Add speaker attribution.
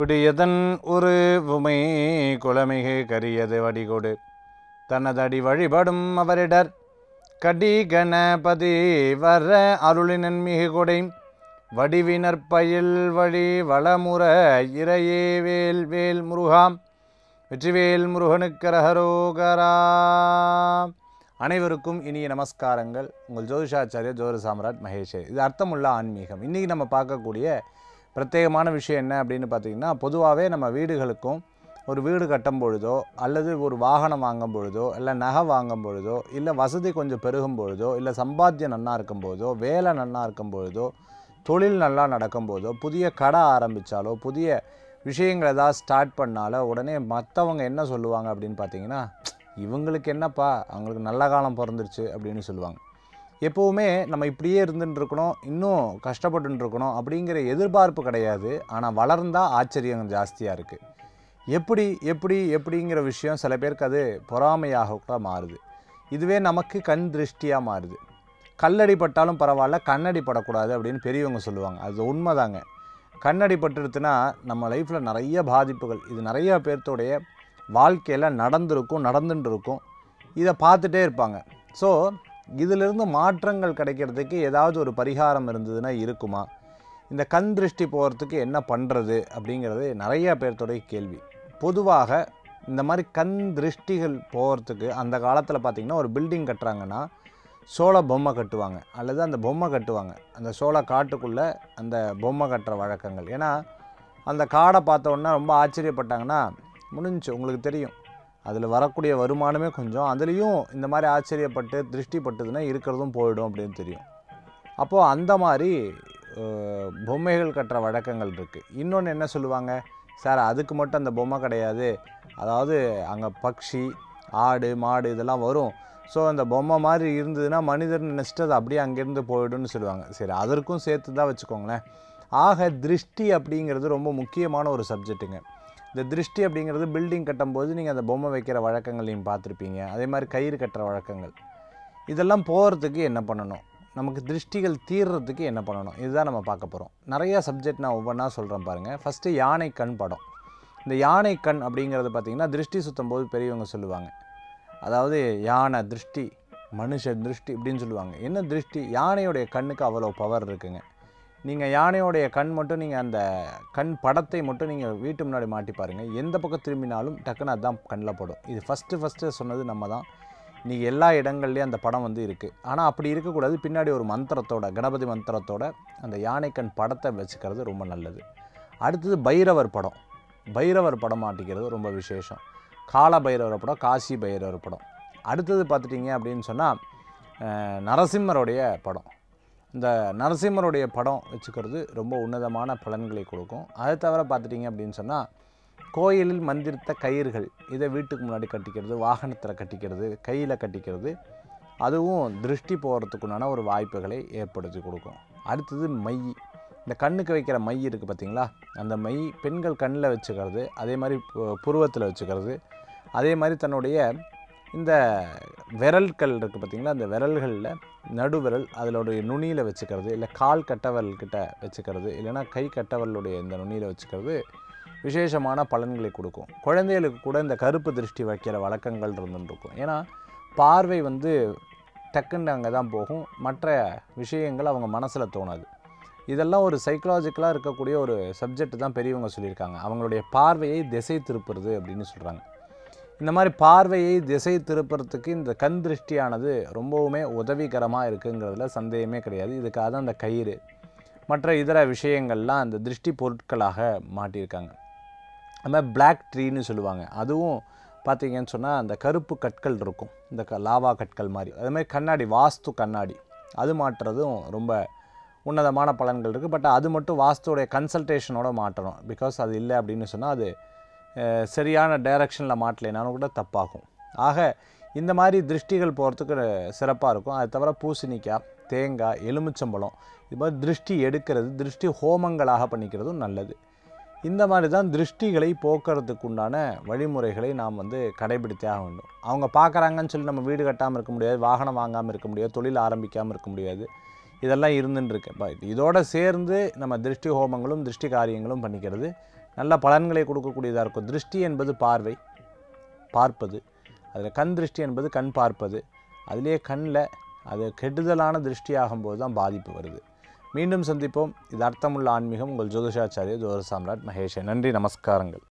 Speaker 1: குடியதன் ஒரு உமை குலமிகு கரியது வடிகொடு தனதடி வழிபடும் அவரிடர் கடி கணபதி வர அருளினன் மிகு கொடை வடிவினர் பயில் வழி வளமுற இறையே வேல் வேல் முருகாம் வெற்றிவேல் முருகனுக்கரஹரோகரா அனைவருக்கும் இனிய நமஸ்காரங்கள் உங்கள் ஜோதிஷாச்சாரியர் ஜோதி சாம்ராட் மகேஷ் இது அர்த்தமுள்ள ஆன்மீகம் இன்றைக்கி நம்ம பார்க்கக்கூடிய பிரத்யேகமான விஷயம் என்ன அப்படின்னு பார்த்தீங்கன்னா பொதுவாகவே நம்ம வீடுகளுக்கும் ஒரு வீடு கட்டும் பொழுதோ அல்லது ஒரு வாகனம் வாங்கும் பொழுதோ இல்லை நகை வாங்கும் பொழுதோ இல்லை வசதி கொஞ்சம் பெருகும் பொழுதோ இல்லை சம்பாத்தியம் நன்னா இருக்கும் பொழுதோ வேலை நன்னா இருக்கும் பொழுதோ தொழில் நல்லா நடக்கும் போதோ புதிய கடை ஆரம்பித்தாலோ புதிய விஷயங்கள் ஏதாவது ஸ்டார்ட் பண்ணாலோ உடனே மற்றவங்க என்ன சொல்லுவாங்க அப்படின்னு பார்த்தீங்கன்னா இவங்களுக்கு என்னப்பா அவங்களுக்கு நல்ல காலம் பிறந்துருச்சு அப்படின்னு சொல்லுவாங்க எப்போவுமே நம்ம இப்படியே இருந்துட்டு இருக்கணும் இன்னும் கஷ்டப்பட்டு இருக்கணும் அப்படிங்கிற எதிர்பார்ப்பு கிடையாது ஆனால் வளர்ந்தால் ஆச்சரியம் ஜாஸ்தியாக இருக்குது எப்படி எப்படி எப்படிங்கிற விஷயம் சில பேருக்கு அது பொறாமையாக கூட மாறுது இதுவே நமக்கு கண் திருஷ்டியாக மாறுது கல்லடி பட்டாலும் பரவாயில்ல கண்ணடி படக்கூடாது அப்படின்னு பெரியவங்க சொல்லுவாங்க அது உண்மைதாங்க கண்ணடி பட்டுடுத்துனா நம்ம லைஃப்பில் நிறைய பாதிப்புகள் இது நிறைய பேர்த்தோடைய வாழ்க்கையில் நடந்திருக்கும் நடந்துட்டு இருக்கும் இதை பார்த்துட்டே இருப்பாங்க ஸோ இதிலிருந்து மாற்றங்கள் கிடைக்கிறதுக்கு ஏதாவது ஒரு பரிகாரம் இருந்ததுன்னா இருக்குமா இந்த கண் திருஷ்டி போகிறதுக்கு என்ன பண்ணுறது அப்படிங்கிறது நிறைய பேர்த்தோடைய கேள்வி பொதுவாக இந்த மாதிரி கண் திருஷ்டிகள் போகிறதுக்கு அந்த காலத்தில் பார்த்திங்கன்னா ஒரு பில்டிங் கட்டுறாங்கன்னா சோள பொம்மை கட்டுவாங்க அல்லது அந்த பொம்மை கட்டுவாங்க அந்த சோள காட்டுக்குள்ளே அந்த பொம்மை கட்டுற வழக்கங்கள் ஏன்னா அந்த காடை பார்த்த உடனே ரொம்ப ஆச்சரியப்பட்டாங்கன்னா முடிஞ்சு உங்களுக்கு தெரியும் அதில் வரக்கூடிய வருமானமே கொஞ்சம் அதுலேயும் இந்த மாதிரி ஆச்சரியப்பட்டு திருஷ்டி பட்டுதுன்னா இருக்கிறதும் போயிடும் அப்படின்னு தெரியும் அப்போது அந்த மாதிரி அஹ், பொம்மைகள் கட்டுற வழக்கங்கள் இருக்குது இன்னொன்று என்ன சொல்லுவாங்க சார் அதுக்கு மட்டும் அந்த பொம்மை கிடையாது அதாவது அங்கே பக்ஷி ஆடு மாடு இதெல்லாம் வரும் ஸோ அந்த பொம்மை மாதிரி இருந்ததுன்னா மனிதர் நினச்சிட்டு அது அப்படியே அங்கேருந்து போயிடும்னு சொல்லுவாங்க சரி அதற்கும் சேர்த்து தான் வச்சுக்கோங்களேன் ஆக திருஷ்டி அப்படிங்கிறது ரொம்ப முக்கியமான ஒரு சப்ஜெக்ட்டுங்க இந்த திருஷ்டி அப்படிங்கிறது பில்டிங் கட்டும்போது நீங்கள் அந்த பொம்மை வைக்கிற வழக்கங்கள் நீங்கள் பார்த்துருப்பீங்க அதே மாதிரி கயிறு கட்டுற வழக்கங்கள் இதெல்லாம் போகிறதுக்கு என்ன பண்ணணும் நமக்கு திருஷ்டிகள் தீர்றதுக்கு என்ன பண்ணணும் இதுதான் நம்ம பார்க்க போகிறோம் நிறைய சப்ஜெக்ட் நான் ஒவ்வொன்றா சொல்கிறேன் பாருங்கள் ஃபஸ்ட்டு யானை கண் படம் இந்த யானை கண் அப்படிங்கிறது பார்த்திங்கன்னா திருஷ்டி சுத்தும் போது பெரியவங்க சொல்லுவாங்க அதாவது யானை திருஷ்டி மனுஷ திருஷ்டி இப்படின்னு சொல்லுவாங்க என்ன திருஷ்டி யானையுடைய கண்ணுக்கு அவ்வளோ பவர் இருக்குங்க நீங்கள் யானையோடைய கண் மட்டும் நீங்கள் அந்த கண் படத்தை மட்டும் நீங்கள் வீட்டு முன்னாடி மாட்டி பாருங்கள் எந்த பக்கம் திரும்பினாலும் டக்குன்னு அதுதான் கண்ணில் படும் இது ஃபஸ்ட்டு ஃபஸ்ட்டு சொன்னது நம்ம தான் இன்றைக்கி எல்லா இடங்கள்லேயும் அந்த படம் வந்து இருக்குது ஆனால் அப்படி இருக்கக்கூடாது பின்னாடி ஒரு மந்திரத்தோட கணபதி மந்திரத்தோட அந்த யானைக்கண் படத்தை வச்சுக்கிறது ரொம்ப நல்லது அடுத்தது பைரவர் படம் பைரவர் படம் மாட்டிக்கிறது ரொம்ப விசேஷம் கால பைரவர் படம் காசி பைரவர் படம் அடுத்தது பார்த்துட்டிங்க அப்படின்னு சொன்னால் நரசிம்மருடைய படம் இந்த நரசிம்மருடைய படம் வச்சுக்கிறது ரொம்ப உன்னதமான பலன்களை கொடுக்கும் அதை தவிர பார்த்துட்டிங்க அப்படின்னு சொன்னால் கோயிலில் மந்திரித்த கயிறுகள் இதை வீட்டுக்கு முன்னாடி கட்டிக்கிறது வாகனத்தில் கட்டிக்கிறது கையில் கட்டிக்கிறது அதுவும் திருஷ்டி போகிறதுக்குண்டான ஒரு வாய்ப்புகளை ஏற்படுத்தி கொடுக்கும் அடுத்தது மை இந்த கண்ணுக்கு வைக்கிற மை இருக்குது பார்த்தீங்களா அந்த மை பெண்கள் கண்ணில் வச்சுக்கிறது அதே மாதிரி பு- புருவத்தில் வச்சுக்கிறது அதே மாதிரி தன்னுடைய இந்த விரல்கள் இருக்குது பார்த்தீங்களா அந்த விரல்களில் நடுவிரல் அதனுடைய நுனியில் வச்சுக்கிறது இல்லை கால் கட்டவரல் கிட்ட வச்சுக்கிறது இல்லைன்னா கை கட்டவரலுடைய இந்த நுனியில் வச்சுக்கிறது விசேஷமான பலன்களை கொடுக்கும் குழந்தைகளுக்கு கூட இந்த கருப்பு திருஷ்டி வைக்கிற வழக்கங்கள் இருந்துருக்கும் ஏன்னா பார்வை வந்து டக்குன்னு அங்கே தான் போகும் மற்ற விஷயங்கள் அவங்க மனசில் தோணாது இதெல்லாம் ஒரு சைக்கலாஜிக்கலாக இருக்கக்கூடிய ஒரு சப்ஜெக்ட் தான் பெரியவங்க சொல்லியிருக்காங்க அவங்களுடைய பார்வையை திசை திருப்புறது அப்படின்னு சொல்கிறாங்க இந்த மாதிரி பார்வையை திசை திருப்புறதுக்கு இந்த கண் திருஷ்டியானது ரொம்பவுமே உதவிகரமாக இருக்குங்கிறதுல சந்தேகமே கிடையாது இதுக்காக தான் அந்த கயிறு மற்ற இதர விஷயங்கள்லாம் அந்த திருஷ்டி பொருட்களாக மாட்டியிருக்காங்க அது மாதிரி பிளாக் ட்ரீன்னு சொல்லுவாங்க அதுவும் பார்த்தீங்கன்னு சொன்னால் அந்த கருப்பு கற்கள் இருக்கும் இந்த க லாவா கற்கள் மாதிரி அது மாதிரி கண்ணாடி வாஸ்து கண்ணாடி அது மாட்டுறதும் ரொம்ப உன்னதமான பலன்கள் இருக்குது பட் அது மட்டும் வாஸ்துவோடைய கன்சல்டேஷனோட மாட்டணும் பிகாஸ் அது இல்லை அப்படின்னு சொன்னால் அது அஹ், சரியான டைரக்ஷனில் மாட்டலைனாலும் கூட தப்பாகும் ஆக இந்த மாதிரி திருஷ்டிகள் போகிறதுக்கு சிறப்பாக இருக்கும் அது தவிர பூசணிக்காய் தேங்காய் எலுமிச்சம்பழம் இது மாதிரி திருஷ்டி எடுக்கிறது திருஷ்டி ஹோமங்களாக பண்ணிக்கிறதும் நல்லது இந்த மாதிரி தான் திருஷ்டிகளை போக்குறதுக்கு உண்டான வழிமுறைகளை நாம் வந்து கடைபிடித்தே ஆக வேண்டும் அவங்க பார்க்குறாங்கன்னு சொல்லி நம்ம வீடு கட்டாமல் இருக்க முடியாது வாகனம் வாங்காமல் இருக்க முடியாது தொழில் ஆரம்பிக்காமல் இருக்க முடியாது இதெல்லாம் இருந்துன்னு இருக்கு பட் இதோட சேர்ந்து நம்ம திருஷ்டி ஹோமங்களும் திருஷ்டி காரியங்களும் பண்ணிக்கிறது நல்ல பலன்களை கொடுக்கக்கூடியதாக இருக்கும் திருஷ்டி என்பது பார்வை பார்ப்பது அதில் கண் திருஷ்டி என்பது கண் பார்ப்பது அதிலே கண்ணில் அது கெடுதலான திருஷ்டி ஆகும்போது தான் பாதிப்பு வருது மீண்டும் சந்திப்போம் இது அர்த்தமுள்ள ஆன்மீகம் உங்கள் ஜோதிஷாச்சாரிய ஜோதிட சாம்ராட் மகேஷன் நன்றி நமஸ்காரங்கள்